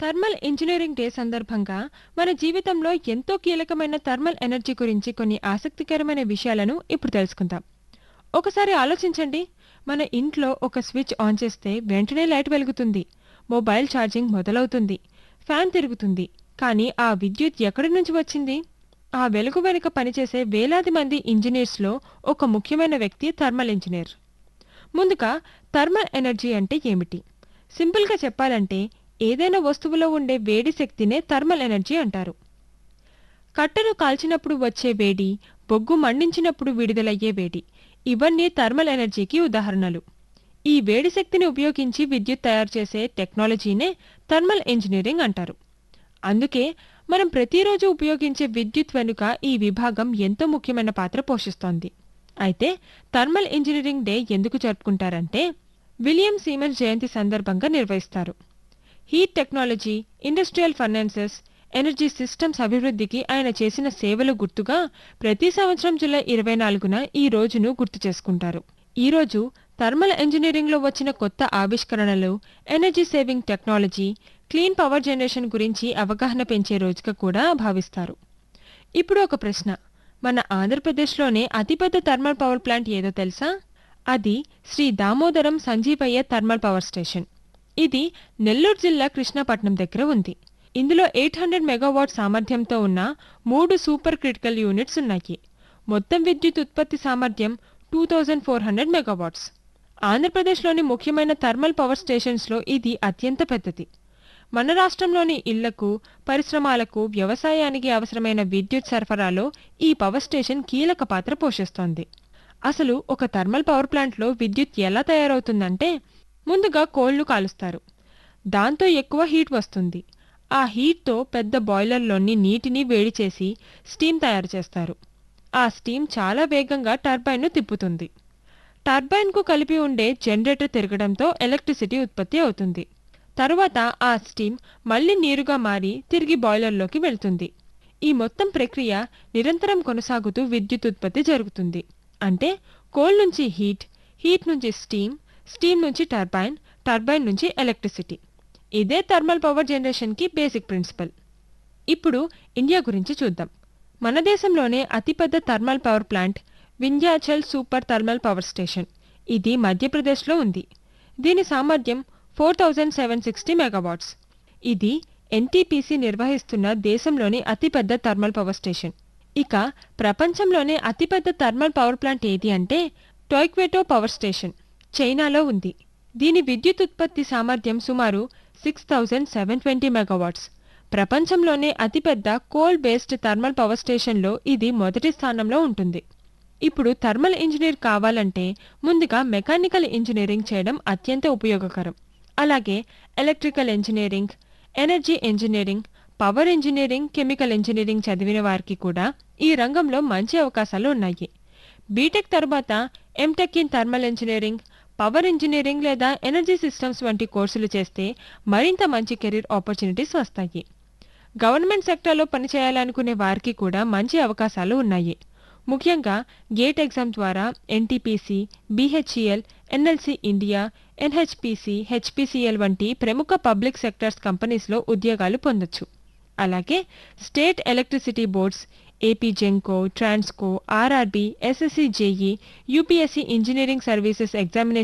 thermal engineering day సందర్భంగా మన జీవితంలో ఎంతో కీలకమైన థర్మల్ ఎనర్జీ గురించి కొన్ని ఆసక్తికరమైన విషయాలను ఇప్పుడు తెలుసుకుందాం ఒకసారి ఆలోచించండి మన ఇంట్లో ఒక స్విచ్ ఆన్ చేస్తే వెంటనే లైట్ వెలుగుతుంది మొబైల్ ఛార్జింగ్ మొదలవుతుంది ఫ్యాన్ తిరుగుతుంది కానీ ఆ విద్యుత్ ఎక్కడి నుంచి వచ్చింది ఆ వెలుగు వెనుక పనిచేసే వేలాది మంది ఇంజనీర్స్లో ఒక ముఖ్యమైన వ్యక్తి థర్మల్ ఇంజనీర్ ముందుగా థర్మల్ ఎనర్జీ అంటే ఏమిటి సింపుల్గా చెప్పాలంటే ఏదైనా వస్తువులో ఉండే వేడి శక్తినే థర్మల్ ఎనర్జీ అంటారు కట్టెను కాల్చినప్పుడు వచ్చే వేడి బొగ్గు మండించినప్పుడు విడుదలయ్యే వేడి ఇవన్నీ థర్మల్ ఎనర్జీకి ఉదాహరణలు ఈ వేడి శక్తిని ఉపయోగించి విద్యుత్ తయారు చేసే టెక్నాలజీనే థర్మల్ ఇంజనీరింగ్ అంటారు అందుకే మనం ప్రతిరోజు ఉపయోగించే విద్యుత్ వెనుక ఈ విభాగం ఎంతో ముఖ్యమైన పాత్ర పోషిస్తోంది అయితే థర్మల్ ఇంజనీరింగ్ డే ఎందుకు జరుపుకుంటారంటే విలియం సీమెన్స్ జయంతి సందర్భంగా నిర్వహిస్తారు heat technology industrial finances energy systems అభివృద్ధికి ఆయన చేసిన సేవలు గుర్తుగా ప్రతి సంవత్సరం జూలై ఇరవై నాలుగున ఈ రోజును గుర్తు చేసుకుంటారు ఈ రోజు థర్మల్ ఇంజనీరింగ్లో వచ్చిన కొత్త ఆవిష్కరణలు energy saving technology clean power generation గురించి అవగాహన పెంచే రోజుగా కూడా భావిస్తారు ఇప్పుడు ఒక ప్రశ్న మన ఆంధ్రప్రదేశ్లోనే అతిపెద్ద థర్మల్ పవర్ ప్లాంట్ ఏదో తెలుసా అది Shri Damodaram Sanjeevaiah thermal power station ఇది నెల్లూరు జిల్లా కృష్ణపట్నం దగ్గర ఉంది ఇందులో ఎయిట్ హండ్రెడ్ మెగావాట్ సామర్థ్యంతో ఉన్న మూడు సూపర్ క్రిటికల్ యూనిట్స్ ఉన్నాయి మొత్తం విద్యుత్ ఉత్పత్తి సామర్థ్యం two thousand four hundred megawatts ఆంధ్రప్రదేశ్లోని ముఖ్యమైన థర్మల్ పవర్ స్టేషన్స్లో ఇది అత్యంత పెద్దది మన రాష్ట్రంలోని ఇళ్లకు పరిశ్రమలకు వ్యవసాయానికి అవసరమైన విద్యుత్ సరఫరాలో ఈ పవర్ స్టేషన్ కీలక పాత్ర పోషిస్తోంది అసలు ఒక థర్మల్ పవర్ ప్లాంట్లో విద్యుత్ ఎలా తయారవుతుందంటే ముందుగా కోళ్లు కాలుస్తారు దాంతో ఎక్కువ హీట్ వస్తుంది ఆ హీట్తో పెద్ద బాయిలర్లోని నీటిని వేడి చేసి స్టీమ్ తయారు చేస్తారు ఆ స్టీమ్ చాలా వేగంగా టర్బైన్ను తిప్పుతుంది టర్బైన్కు కలిపి ఉండే జనరేటర్ తిరగడంతో ఎలక్ట్రిసిటీ ఉత్పత్తి అవుతుంది తరువాత ఆ స్టీమ్ మళ్ళీ నీరుగా మారి తిరిగి బాయిలర్లోకి వెళ్తుంది ఈ మొత్తం ప్రక్రియ నిరంతరం కొనసాగుతూ విద్యుత్ ఉత్పత్తి జరుగుతుంది అంటే కోల్ నుంచి హీట్ హీట్ నుంచి స్టీమ్ స్టీమ్ నుంచి టర్బైన్ టర్బైన్ నుంచి ఎలక్ట్రిసిటీ ఇదే థర్మల్ పవర్ జనరేషన్కి బేసిక్ ప్రిన్సిపల్ ఇప్పుడు ఇండియా గురించి చూద్దాం మన దేశంలోనే అతిపెద్ద thermal power plant Vindhyachal super thermal power station ఇది మధ్యప్రదేశ్లో ఉంది దీని సామర్థ్యం four thousand seven sixty megawatts ఇది ఎన్టీపీసీ నిర్వహిస్తున్న దేశంలోని అతిపెద్ద థర్మల్ పవర్ స్టేషన్ ఇక ప్రపంచంలోనే అతిపెద్ద థర్మల్ పవర్ ప్లాంట్ ఏది అంటే టోయ్క్వేటో పవర్ స్టేషన్ చైనాలో ఉంది దీని విద్యుత్ ఉత్పత్తి సామర్థ్యం సుమారు six thousand seven twenty megawatts ప్రపంచంలోనే అతిపెద్ద కోల్ బేస్డ్ థర్మల్ పవర్ స్టేషన్లో ఇది మొదటి స్థానంలో ఉంటుంది ఇప్పుడు థర్మల్ ఇంజనీర్ కావాలంటే ముందుగా మెకానికల్ ఇంజనీరింగ్ చేయడం అత్యంత ఉపయోగకరం అలాగే electrical engineering energy engineering power engineering chemical engineering చదివిన వారికి కూడా ఈ రంగంలో మంచి అవకాశాలు ఉన్నాయి బీటెక్ తర్వాత MTech in thermal engineering power engineering లేదా ఎనర్జీ సిస్టమ్స్ వంటి కోర్సులు చేస్తే మరింత మంచి కెరీర్ ఆపర్చునిటీస్ వస్తాయి గవర్నమెంట్ సెక్టార్లో పనిచేయాలనుకునే వారికి కూడా మంచి అవకాశాలు ఉన్నాయి ముఖ్యంగా గేట్ ఎగ్జామ్ ద్వారా NTPC BHEL NLC India NHPC HPCL వంటి ప్రముఖ పబ్లిక్ సెక్టర్స్ కంపెనీస్లో ఉద్యోగాలు పొందొచ్చు అలాగే state electricity boards AP Genco Transco RRB SSC JE UPSC engineering services examination